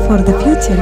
for the future.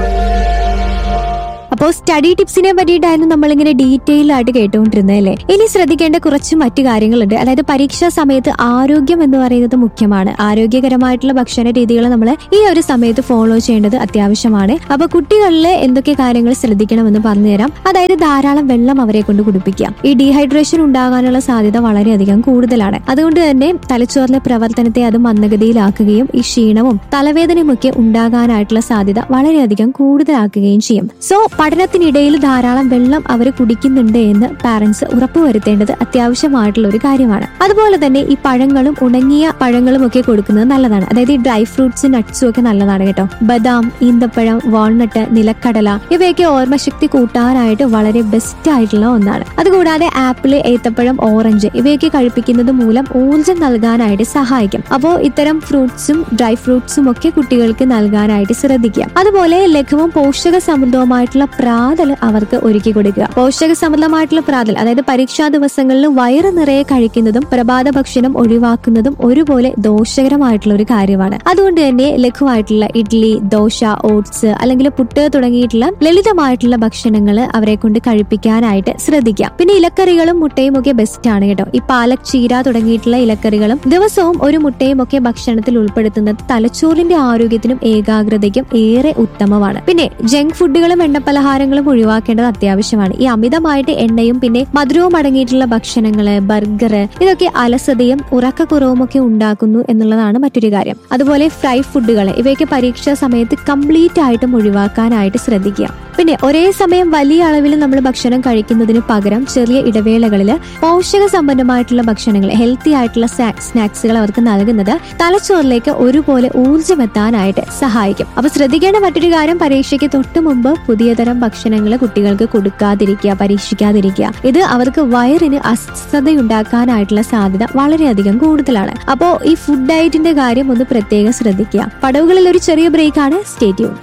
അപ്പോൾ study ടിപ്സിനെ പറ്റിയിട്ടായിരുന്നു നമ്മളിങ്ങനെ ഡീറ്റെയിൽ ആയിട്ട് കേട്ടുകൊണ്ടിരുന്നത് അല്ലേ ഇനി ശ്രദ്ധിക്കേണ്ട കുറച്ച് മറ്റു കാര്യങ്ങളുണ്ട് അതായത് പരീക്ഷാ സമയത്ത് ആരോഗ്യം എന്ന് പറയുന്നത് മുഖ്യമാണ് ആരോഗ്യകരമായിട്ടുള്ള ഭക്ഷണ രീതികൾ നമ്മൾ ഈ ഒരു സമയത്ത് ഫോളോ ചെയ്യേണ്ടത് അത്യാവശ്യമാണ് അപ്പൊ കുട്ടികളിൽ എന്തൊക്കെ കാര്യങ്ങൾ ശ്രദ്ധിക്കണമെന്ന് പറഞ്ഞുതരാം അതായത് ധാരാളം വെള്ളം അവരെ കൊണ്ട് കുടിപ്പിക്കുക ഈ ഡീഹൈഡ്രേഷൻ ഉണ്ടാകാനുള്ള സാധ്യത വളരെയധികം കൂടുതലാണ് അതുകൊണ്ട് തന്നെ തലച്ചോറിലെ പ്രവർത്തനത്തെ അത് മന്ദഗതിയിലാക്കുകയും ഈ ക്ഷീണവും തലവേദനയും ഒക്കെ ഉണ്ടാകാനായിട്ടുള്ള സാധ്യത വളരെയധികം കൂടുതലാക്കുകയും ചെയ്യും സോ പഠനത്തിനിടയിൽ ധാരാളം വെള്ളം അവർ കുടിക്കുന്നുണ്ട് എന്ന് പാരന്റ്സ് ഉറപ്പുവരുത്തേണ്ടത് അത്യാവശ്യമായിട്ടുള്ള ഒരു കാര്യമാണ് അതുപോലെ തന്നെ ഈ പഴങ്ങളും ഉണങ്ങിയ പഴങ്ങളും ഒക്കെ കൊടുക്കുന്നത് നല്ലതാണ് അതായത് ഈ ഡ്രൈ ഫ്രൂട്ട്സ് നട്ട്സും ഒക്കെ നല്ലതാണ് കേട്ടോ ബദാം ഈന്തപ്പഴം വാൾനട്ട് നിലക്കടല ഇവയൊക്കെ ഓർമ്മശക്തി കൂട്ടാനായിട്ട് വളരെ ബെസ്റ്റ് ആയിട്ടുള്ള ഒന്നാണ് അതുകൂടാതെ ആപ്പിള് ഏത്തപ്പഴം ഓറഞ്ച് ഇവയൊക്കെ കഴിപ്പിക്കുന്നത് മൂലം ഊർജം നൽകാനായിട്ട് സഹായിക്കും അപ്പോൾ ഇത്തരം ഫ്രൂട്ട്സും ഡ്രൈ ഫ്രൂട്ട്സും ഒക്കെ കുട്ടികൾക്ക് നൽകാനായിട്ട് ശ്രദ്ധിക്കുക അതുപോലെ ലഘുവും പോഷക സമൃദ്ധവുമായിട്ടുള്ള പ്രാതൽ അവർക്ക് ഒരുക്കി കൊടുക്കുക പോഷക സമൃദ്ധമായിട്ടുള്ള പ്രാതൽ അതായത് പരീക്ഷാ ദിവസങ്ങളിൽ വയറ് നിറയെ കഴിക്കുന്നതും പ്രഭാത ഭക്ഷണം ഒഴിവാക്കുന്നതും ഒരുപോലെ ദോഷകരമായിട്ടുള്ള ഒരു കാര്യമാണ് അതുകൊണ്ട് തന്നെ ലഘുവായിട്ടുള്ള ഇഡ്ഡലി ദോശ ഓട്സ് അല്ലെങ്കിൽ പുട്ട് തുടങ്ങിയിട്ടുള്ള ലളിതമായിട്ടുള്ള ഭക്ഷണങ്ങൾ അവരെ കൊണ്ട് കഴിപ്പിക്കാനായിട്ട് ശ്രദ്ധിക്കാം പിന്നെ ഇലക്കറികളും മുട്ടയും ഒക്കെ ബെസ്റ്റ് ആണ് കേട്ടോ ഈ പാലക് ചീര തുടങ്ങിയിട്ടുള്ള ഇലക്കറികളും ദിവസവും ഒരു മുട്ടയും ഒക്കെ ഭക്ഷണത്തിൽ ഉൾപ്പെടുത്തുന്നത് തലച്ചോറിന്റെ ആരോഗ്യത്തിനും ഏകാഗ്രതയ്ക്കും ഏറെ ഉത്തമമാണ് പിന്നെ ജങ്ക് ഫുഡുകളും എണ്ണപ്പലഹാരങ്ങളും ഒഴിവാക്കേണ്ടത് അത്യാവശ്യമാണ് ഈ അമിതമായിട്ട് എണ്ണയും പിന്നെ മധുരവും അടങ്ങിയിട്ടുള്ള ഭക്ഷണങ്ങള് ബർഗർ ഇതൊക്കെ അലസതയും ഉറക്കക്കുറവും ഒക്കെ ഉണ്ടാക്കുന്നു എന്നുള്ളതാണ് മറ്റൊരു കാര്യം അതുപോലെ ഫ്രൈ ഫുഡുകൾ ഇവയൊക്കെ പരീക്ഷാ സമയത്ത് കംപ്ലീറ്റ് ആയിട്ടും ഒഴിവാക്കാനായിട്ട് ശ്രദ്ധിക്കുക പിന്നെ ഒരേ സമയം വലിയ അളവിൽ നമ്മൾ ഭക്ഷണം കഴിക്കുന്നതിന് പകരം ചെറിയ ഇടവേളകളിൽ പോഷക സമ്പന്നമായിട്ടുള്ള ഭക്ഷണങ്ങൾ ഹെൽത്തി ആയിട്ടുള്ള സ്നാക്സുകൾ അവർക്ക് നൽകുന്നത് തലച്ചോറിലേക്ക് ഒരുപോലെ ഊർജ്ജം എത്താനായിട്ട് സഹായിക്കും അപ്പൊ ശ്രദ്ധിക്കേണ്ട മറ്റൊരു കാര്യം പരീക്ഷയ്ക്ക് തൊട്ട് മുമ്പ് പുതിയ തരം ഭക്ഷണങ്ങൾ കുട്ടികൾക്ക് കൊടുക്കാതിരിക്കുക പരീക്ഷിക്കാതിരിക്കുക ഇത് അവർക്ക് വയറിന് അസ്വസ്ഥതയുണ്ടാക്കാനായിട്ടുള്ള സാധ്യത വളരെയധികം കൂടുതലാണ് അപ്പോൾ ഈ ഫുഡ് ഡയറ്റിന്റെ കാര്യം ഒന്ന് പ്രത്യേകം ശ്രദ്ധിക്കുക പടവുകളിൽ ഒരു ചെറിയ ബ്രേക്കാണ് സ്റ്റേറ്റ്യൂൺ